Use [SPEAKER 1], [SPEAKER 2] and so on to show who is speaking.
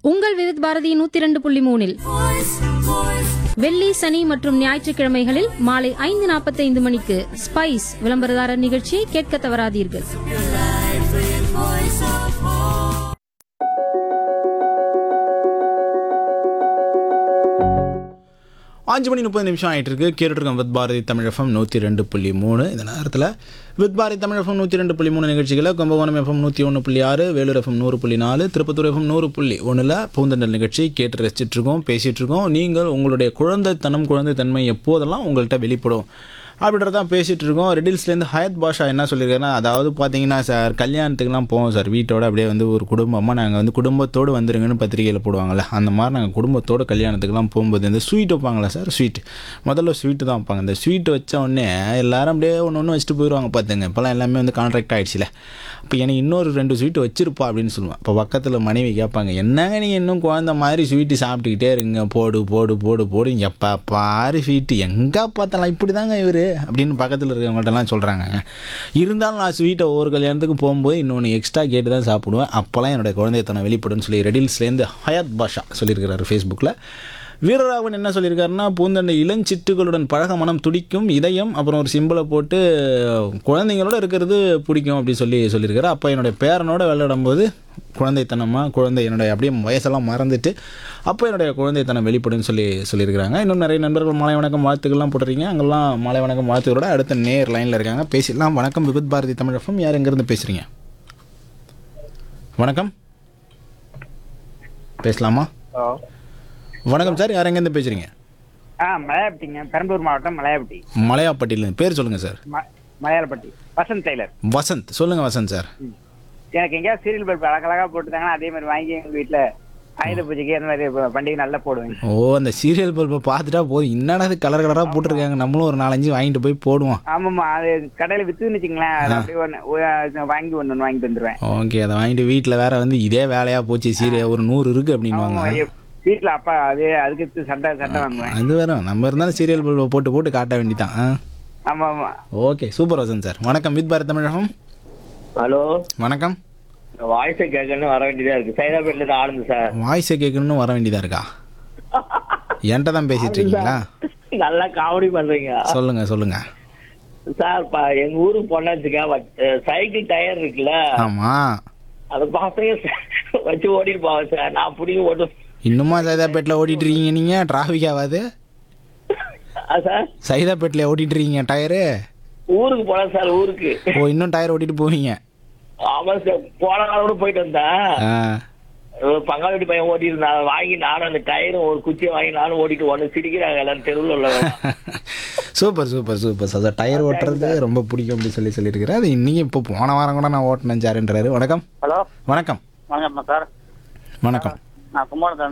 [SPEAKER 1] உங்கள் விவித் பாரதி நூத்தி இரண்டு புள்ளி மூணில் வெள்ளி சனி மற்றும் ஞாயிற்றுக்கிழமைகளில் மாலை ஐந்து நாற்பத்தைந்து மணிக்கு ஸ்பைஸ் விளம்பரதாரர் நிகழ்ச்சியை கேட்க தவறாதீர்கள்
[SPEAKER 2] அஞ்சு மணி முப்பது நிமிஷம் ஆயிட்டு இருக்கு கேட்டுருக்கோம் வித் பாரதி தமிழ் எஃப்எம் நூற்றி ரெண்டு புள்ளி மூணு இந்த நேரத்தில் வித் பாரதி தமிழ் எஃப்எம் நூற்றி ரெண்டு புள்ளி மூணு நிகழ்ச்சிகளை கும்பகோணம் எஃப்எம் நூற்றி ஒன்று புள்ளி ஆறு வேலூர் எஃப்எம் நூறு புள்ளி நாலு திருப்பத்தூர் எஃப்எம் நூறு புள்ளி ஒன்றில் பூந்தண்டல் நிகழ்ச்சி கேட்டு ரசிச்சிட்டு இருக்கோம் பேசிகிட்டு இருக்கோம் நீங்கள் உங்களுடைய குழந்தைத்தனம் குழந்தைத்தன்மை எப்போதெல்லாம் உங்கள்கிட்ட வெளிப்படும் அப்படின்றதான் பேசிகிட்டு இருக்கோம் ரெடில்ஸ்லேருந்து ஹயத் பாஷா என்ன சொல்லியிருக்காருன்னா அதாவது பார்த்தீங்கன்னா சார் கல்யாணத்துக்குலாம் போவோம் சார் வீட்டோட அப்படியே வந்து ஒரு குடும்பமாக நாங்கள் வந்து குடும்பத்தோடு வந்துருங்கன்னு பத்திரிகையில் போடுவாங்கள்ல அந்த மாதிரி நாங்கள் குடும்பத்தோடு கல்யாணத்துக்குலாம் போகும்போது இந்த ஸ்வீட் வைப்பாங்களா சார் ஸ்வீட் முதல்ல ஸ்வீட்டு தான் வைப்பாங்க இந்த ஸ்வீட் வச்ச உடனே எல்லாரும் அப்படியே ஒன்று ஒன்று வச்சுட்டு போயிடுவாங்க பார்த்துங்க இப்போலாம் எல்லாமே வந்து கான்ட்ராக்ட் ஆகிடுச்சில இப்போ எனக்கு இன்னொரு ரெண்டு ஸ்வீட் வச்சிருப்பா அப்படின்னு சொல்லுவேன் இப்போ பக்கத்தில் மனைவி கேட்பாங்க என்னங்க நீங்கள் இன்னும் குழந்த மாதிரி ஸ்வீட்டு சாப்பிட்டுக்கிட்டே இருங்க போடு போடு போடு போடு எப்போ பாரு ஸ்வீட்டு எங்கே பார்த்தாலும் இப்படி தாங்க இவர் அப்படின்னு பக்கத்தில் இருக்கிறவங்கள்ட்டலாம் சொல்கிறாங்க இருந்தாலும் நான் ஸ்வீட்டை ஒவ்வொரு கல்யாணத்துக்கு போகும்போது இன்னொன்று எக்ஸ்ட்ரா கேட்டு தான் சாப்பிடுவேன் அப்போல்லாம் என்னுடைய குழந்தைத்தனம் வெளிப்படும்னு சொல்லி ரெடில்ஸ்லேருந்து ஹயாத் பாஷா சொல்லியிருக்கிறாரு ஃபேஸ்புக்கில் வீரராகவன் என்ன சொல்லியிருக்காருன்னா பூந்தண்டை இளஞ்சிட்டுகளுடன் பழக மனம் துடிக்கும் இதயம் அப்புறம் ஒரு சிம்பிளை போட்டு குழந்தைங்களோட இருக்கிறது பிடிக்கும் அப்படின்னு சொல்லி சொல்லியிருக்காரு அப்போ என்னுடைய பேரனோட விளையாடும்போது குழந்தைத்தனமாக குழந்தை என்னுடைய அப்படியே வயசெல்லாம் மறந்துட்டு அப்போ என்னுடைய குழந்தைத்தனம் வெளிப்படும்னு சொல்லி சொல்லியிருக்கிறாங்க இன்னும் நிறைய நண்பர்கள் மாலை வணக்கம் வாழ்த்துக்கள்லாம் போட்டுறீங்க அங்கெல்லாம் மாலை வணக்கம் வாழ்த்துக்களோட அடுத்த நேர் லைனில் இருக்காங்க பேசிடலாம் வணக்கம் விபத் பாரதி தமிழ் எஃப்எம் யார் எங்கேருந்து பேசுகிறீங்க வணக்கம் பேசலாமா
[SPEAKER 3] ஹலோ
[SPEAKER 2] வணக்கம் சார் யார் எங்கேருந்து பேசுகிறீங்க
[SPEAKER 3] ஆ மலையாப்பட்டிங்க பெரம்பலூர் மாவட்டம் மலையாப்பட்டி
[SPEAKER 2] மலையாப்பட்டியிலேருந்து பேர் சொல்லுங்கள் சார்
[SPEAKER 3] ம மலையாளப்பட்டி வசந்த் டெய்லர்
[SPEAKER 2] வசந்த் சொல்லுங்கள் வசந்த் சார்
[SPEAKER 3] எனக்கு எங்கேயாவது சீரியல் பல்ப் அழகழகா போட்டுட்டாங்கன்னா அதே மாதிரி வாங்கி எங்கள் வீட்டில் ஆயுத பூஜைக்கு அந்த மாதிரி ப- பண்டிகை நல்லா போடுவேங்க
[SPEAKER 2] ஓ அந்த சீரியல் பல்பை பார்த்துட்டா போதும் என்னடா அது கலர் கலராக போட்டிருக்காங்க நம்மளும் ஒரு நாலஞ்சு வாங்கிட்டு போய் போடுவோம்
[SPEAKER 3] ஆமாம்மா அது கடையில் விற்றுன்னு வச்சுங்களேன் அது அப்படியே ஒன்று வாங்கி ஒன்று ஒன்று வாங்கிட்டு வந்துடுவேன்
[SPEAKER 2] ஓகே அதை வாங்கிட்டு வீட்டில் வேற வந்து இதே வேலையாக போச்சு சீரியல் ஒரு நூறு இருக்குது அப்படின்வாங்க
[SPEAKER 3] வீட்டில் அப்பா அது அதுக்கு சட்டை சட்டை வாங்குவேன்
[SPEAKER 2] அது வேற நம்ம இருந்தாலும் சீரியல் பல்பை போட்டு போட்டு காட்ட வேண்டிதான்
[SPEAKER 3] ஆமாம் ஆமாம்
[SPEAKER 2] ஓகே சூப்பர் வசந்த் சார் வணக்கம் வித் பாரத் தமிழகம்
[SPEAKER 4] ஹலோ
[SPEAKER 2] வணக்கம்
[SPEAKER 4] வாய்ஸை கேட்கணும்னு வர வேண்டியதா இருக்கு சைதாபேட்ல இருந்து ஆளுங்க சார்
[SPEAKER 2] வாய்ஸை கேட்கணும்னு வர வேண்டியதா இருக்கா என்கிட்ட தான் பேசிட்டு இருக்கீங்களா
[SPEAKER 4] நல்லா காமெடி பண்றீங்க
[SPEAKER 2] சொல்லுங்க சொல்லுங்க
[SPEAKER 4] சார் ப- எங்க ஊருக்கு போனாச்சுக்க சைக்கிள் டயர் இருக்குல்ல
[SPEAKER 2] ஆமா
[SPEAKER 4] அது பசங்க வச்சு ஓடிட்டு போவாங்க சார் நான் பிடிக்க ஓட்டு
[SPEAKER 2] இன்னுமா சைதாப்பேட்டில் ஓட்டிட்டு இருக்கீங்க நீங்க டிராஃபிக் ஆகாது
[SPEAKER 4] ஆ, சார்
[SPEAKER 2] சைதாப்பேட்டில் ஓட்டிட்டு இருக்கீங்க டயரு
[SPEAKER 4] ஊருக்கு போனேன் சார் ஊருக்கு
[SPEAKER 2] ஓ இன்னும் டயர் ஓட்டிட்டு போவீங்க
[SPEAKER 4] ஆமா சார் போன நாள் கூட போயிட்டு வந்தேன்
[SPEAKER 2] ஆ
[SPEAKER 4] ஒரு பங்காளி வீட்டு பையன் ஓட்டிட்டு இருந்தான் வாங்கி நானும் அந்த டயரும் ஒரு குச்சியை வாங்கி நானும் ஓட்டிட்டு ஒன்று சிரிக்கிறாங்க எல்லாரும் தெருவில் உள்ளவங்க
[SPEAKER 2] super super super sir tyre ஓட்டுறது ரொம்ப பிடிக்கும் அப்படின்னு சொல்லி சொல்லியிருக்கிறேன் அது இன்னைக்கு இப்போ போன வாரம் கூட நான் ஓட்டினேன் சாருன்றாரு வணக்கம்
[SPEAKER 3] ஹலோ
[SPEAKER 2] வணக்கம்
[SPEAKER 3] வணக்கம் சார்
[SPEAKER 2] வணக்கம்
[SPEAKER 3] நான் கும்பகோணத்தில்